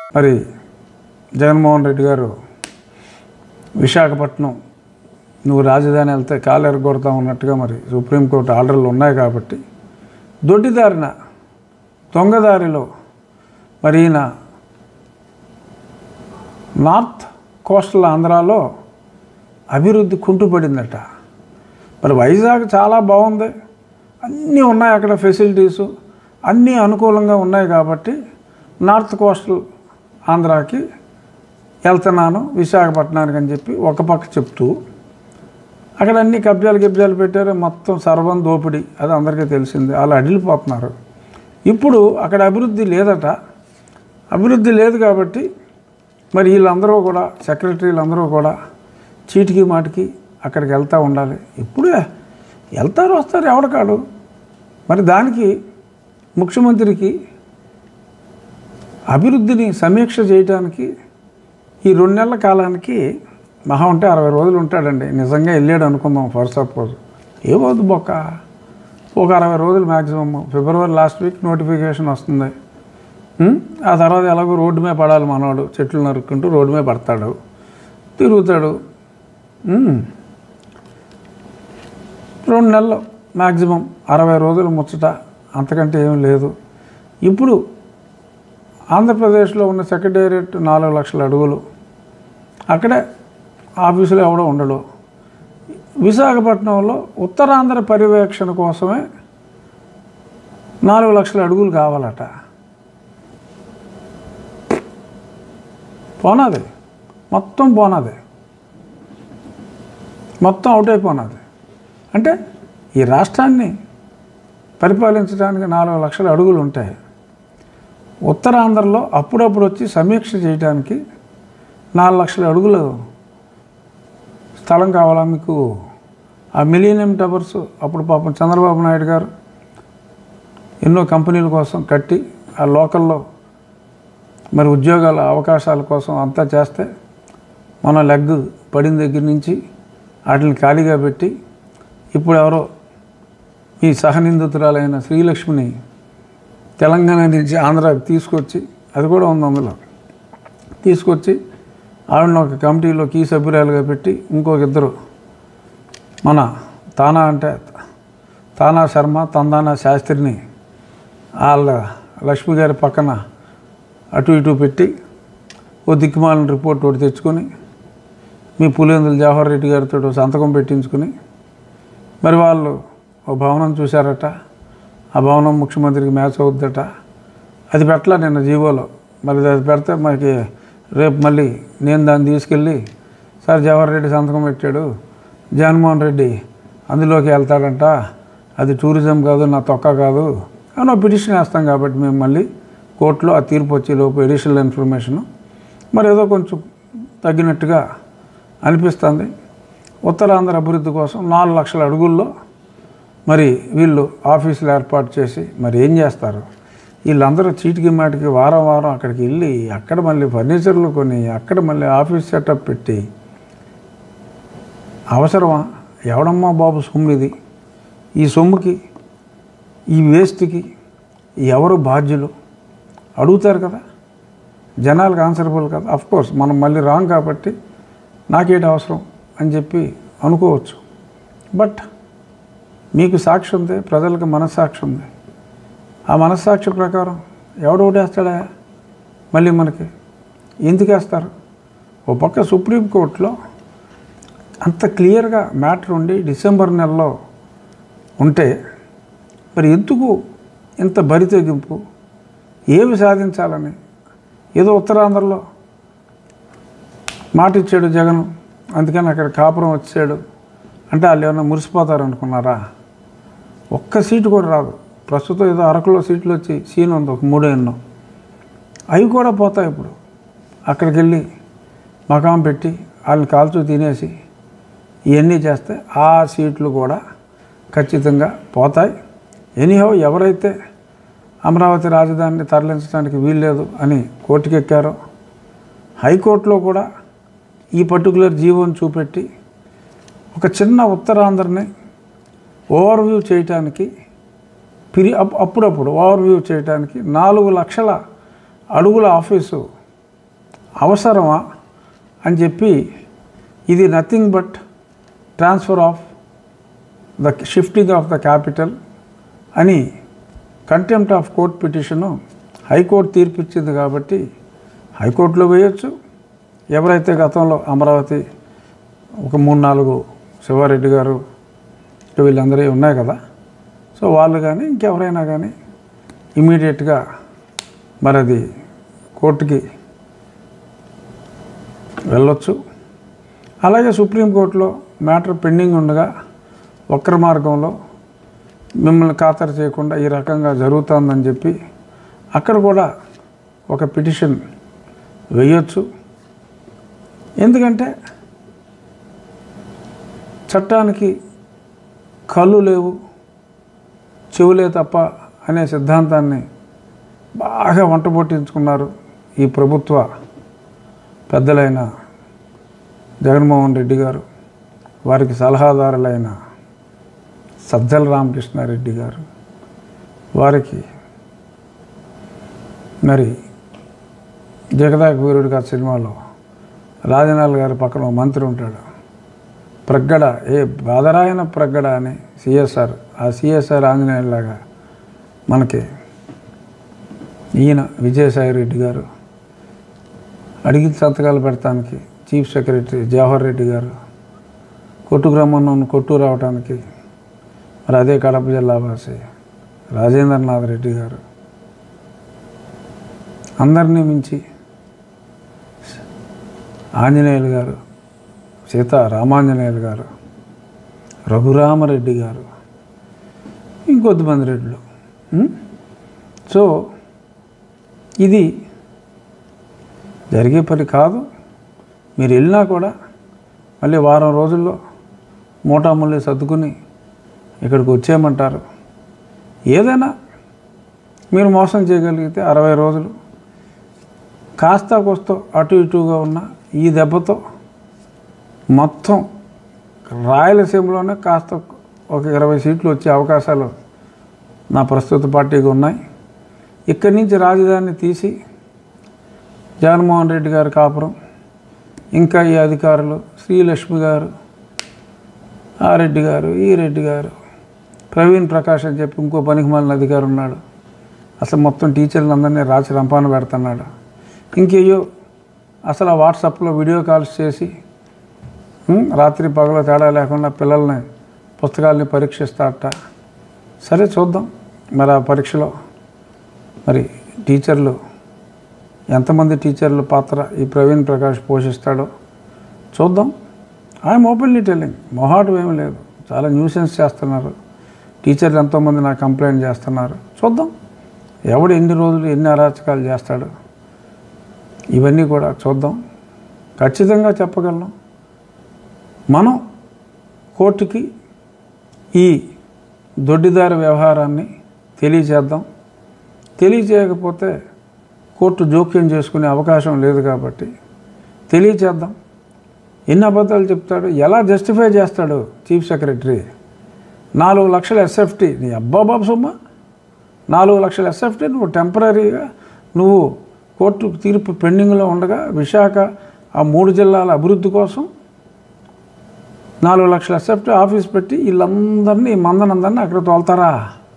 మరి జగన్మోహన్ రెడ్డి గారు విశాఖపట్నం నువ్వు రాజధాని వెళ్తే కాలు ఎరగొడతా ఉన్నట్టుగా మరి సుప్రీంకోర్టు ఆర్డర్లు ఉన్నాయి కాబట్టి దొడ్డిదారిన దొంగదారిలో మరి ఈయన నార్త్ కోస్టల్ ఆంధ్రాలో అభివృద్ధి కుంటుపడిందట మరి వైజాగ్ చాలా బాగుంది అన్నీ ఉన్నాయి అక్కడ ఫెసిలిటీసు అన్నీ అనుకూలంగా ఉన్నాయి కాబట్టి నార్త్ కోస్టల్ ఆంధ్రాకి వెళ్తున్నాను విశాఖపట్నానికి అని చెప్పి ఒక పక్క చెప్తూ అక్కడ అన్ని కబ్జాలు గిబ్జాలు పెట్టారు మొత్తం సర్వం దోపిడీ అది అందరికీ తెలిసిందే వాళ్ళు అడిలిపోతున్నారు ఇప్పుడు అక్కడ అభివృద్ధి లేదట అభివృద్ధి లేదు కాబట్టి మరి వీళ్ళందరూ కూడా సెక్రటరీలు అందరూ కూడా చీటికి మాటికి అక్కడికి వెళ్తూ ఉండాలి ఇప్పుడే వెళ్తారు వస్తారు ఎవడకాడు మరి దానికి ముఖ్యమంత్రికి అభివృద్ధిని సమీక్ష చేయడానికి ఈ రెండు నెలల కాలానికి మహా ఉంటే అరవై రోజులు ఉంటాడండి నిజంగా వెళ్ళాడు అనుకుందాం ఫర్ సపోజ్ ఏమవుతుంది బొక్క ఒక అరవై రోజులు maximum February last week notification వస్తుంది ఉం? ఆ తర్వాత ఎలాగో రోడ్డు మీద పడాలి మనవాడు చెట్లు నరుక్కుంటూ రోడ్డు మీద పడతాడు తిరుగుతాడు ఉం. రెండు నెలలు మ్యాక్సిమం అరవై రోజులు ముచ్చట అంతకంటే ఏం లేదు ఇప్పుడు ఆంధ్రప్రదేశ్లో ఉన్న సెక్రటేరియట్ నాలుగు లక్షల అడుగులు అక్కడే ఆఫీసులో ఎవడో ఉండడు విశాఖపట్నంలో ఉత్తరాంధ్ర పర్యవేక్షణ కోసమే నాలుగు లక్షల అడుగులు కావాలట పోనాది మొత్తం పోనాది మొత్తం అవుట్ అయిపోనాది అంటే ఈ రాష్ట్రాన్ని పరిపాలించడానికి నాలుగు లక్షల అడుగులు ఉంటాయి ఉత్తరాంధ్రలో అప్పుడప్పుడు వచ్చి సమీక్ష చేయడానికి నాలుగు లక్షల అడుగులు స్థలం కావాలా మీకు ఆ మిలీనియం టవర్స్ అప్పుడు పాపం చంద్రబాబు నాయుడు గారు ఎన్నో కంపెనీల కోసం కట్టి ఆ లోకల్లో మరి ఉద్యోగాల అవకాశాల కోసం అంతా చేస్తే మన లెగ్ పడిన దగ్గర నుంచి వాటిని ఖాళీగా పెట్టి ఇప్పుడు ఎవరో ఈ సహనిందితురాలైన శ్రీలక్ష్మిని తెలంగాణ నుంచి ఆంధ్రాకి తీసుకొచ్చి అది కూడా ఉంది అందులో తీసుకొచ్చి ఆవిడని ఒక కమిటీలో కీ సభ్యురాలుగా పెట్టి ఇంకొక ఇద్దరు మన తానా అంటే తానా శర్మ తందానా శాస్త్రిని వాళ్ళ లక్ష్మి గారి పక్కన అటు ఇటు పెట్టి ఓ దిక్కుమాలిన రిపోర్ట్ ఒకటి తెచ్చుకొని మీ పులివెందుల జవహర్ రెడ్డి గారితో ఓ సంతకం పెట్టించుకుని మరి వాళ్ళు ఓ భవనం చూశారట ఆ భవనం ముఖ్యమంత్రికి మ్యాచ్ అవుద్దట అది పెట్టలా నిన్న జీవోలో మరి అది పెడితే మనకి రేపు మళ్ళీ నేను దాన్ని తీసుకెళ్ళి సార్ జవహర్ రెడ్డి సంతకం పెట్టాడు జగన్మోహన్ రెడ్డి అందులోకి వెళ్తాడంట అది టూరిజం కాదు నా తొక్క కాదు అని ఒక పిటిషన్ వేస్తాం కాబట్టి మేము మళ్ళీ కోర్టులో ఆ తీర్పు వచ్చే లోపు ఎడిషనల్ ఇన్ఫర్మేషన్ మరి ఏదో కొంచెం తగ్గినట్టుగా అనిపిస్తుంది ఉత్తరాంధ్ర అభివృద్ధి కోసం నాలుగు లక్షల అడుగుల్లో మరి వీళ్ళు ఆఫీసులు ఏర్పాటు చేసి మరి ఏం చేస్తారు వీళ్ళందరూ చీటికి మాటికి వారం వారం అక్కడికి వెళ్ళి అక్కడ మళ్ళీ ఫర్నిచర్లు కొని అక్కడ మళ్ళీ ఆఫీస్ సెటప్ పెట్టి అవసరమా ఎవడమ్మా బాబు సొమ్ము ఇది ఈ సొమ్ముకి ఈ వేస్ట్కి ఎవరు బాధ్యులు అడుగుతారు కదా జనాలకు ఆన్సరబుల్ కదా అఫ్ కోర్స్ మనం మళ్ళీ రాంగ్ కాబట్టి నాకేంటి అవసరం అని చెప్పి అనుకోవచ్చు బట్ మీకు సాక్షి ఉంది ప్రజలకు మనస్సాక్షి ఉంది ఆ మనస్సాక్షి ప్రకారం ఎవడు ఓటేస్తాడా మళ్ళీ మనకి ఎందుకు వేస్తారు ఓ పక్క సుప్రీంకోర్టులో అంత క్లియర్గా మ్యాటర్ ఉండి డిసెంబర్ నెలలో ఉంటే మరి ఎందుకు ఇంత బరి తెగింపు ఏమి సాధించాలని ఏదో ఉత్తరాంధ్రలో మాట ఇచ్చాడు జగన్ అందుకని అక్కడ కాపురం వచ్చాడు అంటే వాళ్ళు ఏమన్నా మురిసిపోతారు అనుకున్నారా ఒక్క సీటు కూడా రాదు ప్రస్తుతం ఏదో అరకులో సీట్లు వచ్చి సీన్ ఉంది ఒక మూడో ఎన్నో అవి కూడా పోతాయి ఇప్పుడు అక్కడికి వెళ్ళి మకాం పెట్టి వాళ్ళని కాల్చు తినేసి ఇవన్నీ చేస్తే ఆ సీట్లు కూడా ఖచ్చితంగా పోతాయి ఎనీహో ఎవరైతే అమరావతి రాజధానిని తరలించడానికి వీల్లేదు అని కోర్టుకి ఎక్కారో హైకోర్టులో కూడా ఈ పర్టికులర్ జీవోని చూపెట్టి ఒక చిన్న ఉత్తరాంధ్రని ఓవర్వ్యూ చేయటానికి పిరి అప్- అప్పుడప్పుడు ఓవర్వ్యూ చేయటానికి నాలుగు లక్షల అడుగుల ఆఫీసు అవసరమా అని చెప్పి ఇది nothing but transfer of the shifting of the capital అని contempt of court petition high court తీర్పు ఇచ్చింది కాబట్టి హైకోర్టులో వేయొచ్చు ఎవరైతే గతంలో అమరావతి ఒక మూడు నాలుగు శివారెడ్డి గారు వీళ్ళందరూ ఉన్నాయి కదా సో వాళ్ళు కానీ ఇంకెవరైనా కానీ ఇమీడియట్గా మరి అది కోర్టుకి వెళ్ళొచ్చు అలాగే సుప్రీంకోర్టులో మ్యాటర్ పెండింగ్ ఉండగా వక్ర మార్గంలో మిమ్మల్ని ఖాతరు చేయకుండా ఈ రకంగా జరుగుతుందని చెప్పి అక్కడ కూడా ఒక పిటిషన్ వేయొచ్చు ఎందుకంటే చట్టానికి కళ్ళు లేవు చెవులే తప్ప అనే సిద్ధాంతాన్ని బాగా వంట పొట్టించుకున్నారు ఈ ప్రభుత్వ పెద్దలైన జగన్మోహన్ రెడ్డి గారు వారికి సలహాదారులైన సజ్జల రామకృష్ణారెడ్డి గారు వారికి మరి జగదాక వీరుడు గారి సినిమాలో రాజనాల్ గారి పక్కన ఓ మంత్రి ఉంటాడు ప్రగ్గడ ఏ బాదరాయన ప్రగ్గడ అని సిఎస్ఆర్ ఆ సిఎస్ఆర్ ఆంజనేయులాగా మనకి ఈయన విజయసాయి రెడ్డి గారు అడిగిన సంతకాలు పెడతానికి చీఫ్ సెక్రటరీ జవహర్ రెడ్డి గారు కొట్టు గ్రామం కొట్టు రావడానికి మరి అదే కడప జిల్లా వాసి రాజేంద్రనాథ్ రెడ్డి గారు అందరినీ మించి ఆంజనేయులు గారు సీత రామాంజనేయులు గారు రఘురామరెడ్డి గారు ఇంకొద్దిమంది రెడ్లు ఉం? సో ఇది జరిగే పని కాదు మీరు వెళ్ళినా కూడా మళ్ళీ వారం రోజుల్లో మూటాముల్లి సర్దుకుని ఇక్కడికి వచ్చేయమంటారు ఏదైనా మీరు మోసం చేయగలిగితే అరవై రోజులు కాస్త కోస్తో అటు ఇటుగా ఉన్న ఈ దెబ్బతో మొత్తం రాయలసీమలోనే కాస్త ఒక ఇరవై సీట్లు వచ్చే అవకాశాలు నా ప్రస్తుత పార్టీకి ఉన్నాయి ఇక్కడి నుంచి రాజధాని తీసి జగన్మోహన్ రెడ్డి గారి కాపురం ఇంకా ఈ అధికారులు శ్రీలక్ష్మి గారు ఆ రెడ్డి గారు ఈ రెడ్డి గారు ప్రవీణ్ ప్రకాష్ అని చెప్పి ఇంకో పనికి మాలిన అధికారి ఉన్నాడు అసలు మొత్తం టీచర్లు అందరినీ రాచి రంపాన పెడుతున్నాడు ఇంకేయో అసలు ఆ వాట్సాప్లో వీడియో కాల్స్ చేసి ఉం, రాత్రి పగల తేడా లేకుండా పిల్లల్ని పుస్తకాలని పరీక్షిస్తారట సరే చూద్దాం మరి ఆ పరీక్షలో మరి టీచర్లు ఎంతమంది టీచర్ల పాత్ర ఈ ప్రవీణ్ ప్రకాష్ పోషిస్తాడో చూద్దాం ఐఎమ్ ఓపెన్లీ టెల్లింగ్ మొహాటం ఏమీ లేదు చాలా న్యూసెన్స్ చేస్తున్నారు టీచర్లు ఎంతోమంది నాకు కంప్లైంట్ చేస్తున్నారు చూద్దాం ఎవడు ఎన్ని రోజులు ఎన్ని అరాచకాలు చేస్తాడు ఇవన్నీ కూడా చూద్దాం ఖచ్చితంగా చెప్పగలను మనం కోర్టుకి ఈ దొడ్డిదారి వ్యవహారాన్ని తెలియచేద్దాం తెలియచేయకపోతే కోర్టు జోక్యం చేసుకునే అవకాశం లేదు కాబట్టి తెలియచేద్దాం ఎన్ని అబద్ధాలు చెప్తాడు ఎలా జస్టిఫై చేస్తాడు చీఫ్ సెక్రటరీ నాలుగు లక్షల ఎస్ఎఫ్టీ నీ అబ్బా బాబు సొమ్మ నాలుగు లక్షల ఎస్ఎఫ్టీ నువ్వు టెంపరీగా నువ్వు కోర్టు తీర్పు పెండింగ్లో ఉండగా విశాఖ ఆ మూడు జిల్లాల అభివృద్ధి కోసం నాలుగు లక్షల ఎస్ఎఫ్టీ ఆఫీస్ పెట్టి వీళ్ళందరినీ ఈ మందనందరినీ అక్కడ తోలుతారా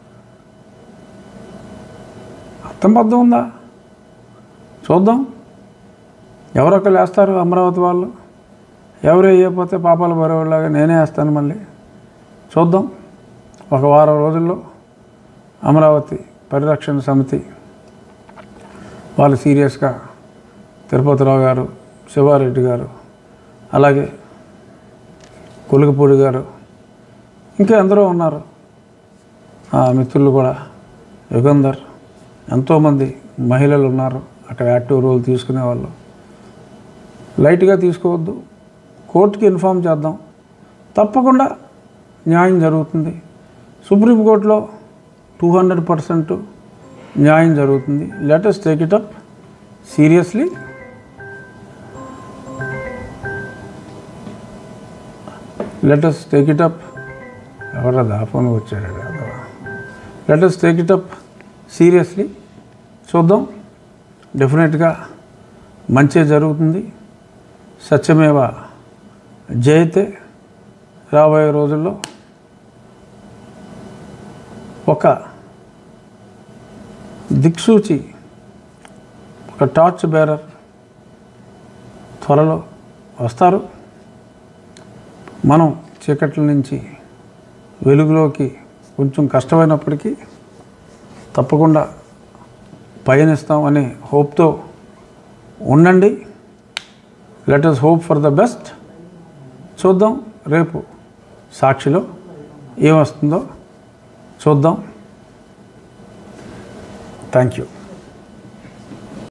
అర్థం బద్దం ఉందా చూద్దాం ఎవరొకరు వేస్తారు అమరావతి వాళ్ళు ఎవరు వేయకపోతే పాపాలు బరేవాళ్ళగా నేనే వేస్తాను మళ్ళీ చూద్దాం ఒక వారం రోజుల్లో అమరావతి పరిరక్షణ సమితి వాళ్ళు సీరియస్గా తిరుపతిరావు గారు శివారెడ్డి గారు అలాగే కొలుగుపూడి గారు ఇంకా ఎందరో ఉన్నారు ఆ మిత్రులు కూడా యుగంధర్ ఎంతోమంది మహిళలు ఉన్నారు అక్కడ యాక్టివ్ రోల్ తీసుకునే వాళ్ళు లైట్గా తీసుకోవద్దు కోర్టుకి ఇన్ఫామ్ చేద్దాం తప్పకుండా న్యాయం జరుగుతుంది సుప్రీంకోర్టులో టూ హండ్రెడ్ పర్సెంట్ న్యాయం జరుగుతుంది let's take it up seriously let's take it up ఎవరా దాఫోన్ వచ్చాడు let's take it up seriously చూద్దాం డెఫినెట్గా మంచి జరుగుతుంది సత్యమేవ జయతే రాబోయే రోజుల్లో ఒక దిక్సూచి ఒక టార్చ్ బేరర్ త్వరలో వస్తారు మనం చీకట్ల నుంచి వెలుగులోకి కొంచెం కష్టమైనప్పటికీ తప్పకుండా పయనిస్తాం అనే హోప్తో ఉండండి let us hope for the best చూద్దాం రేపు సాక్షిలో ఏమొస్తుందో చూద్దాం థ్యాంక్ యూ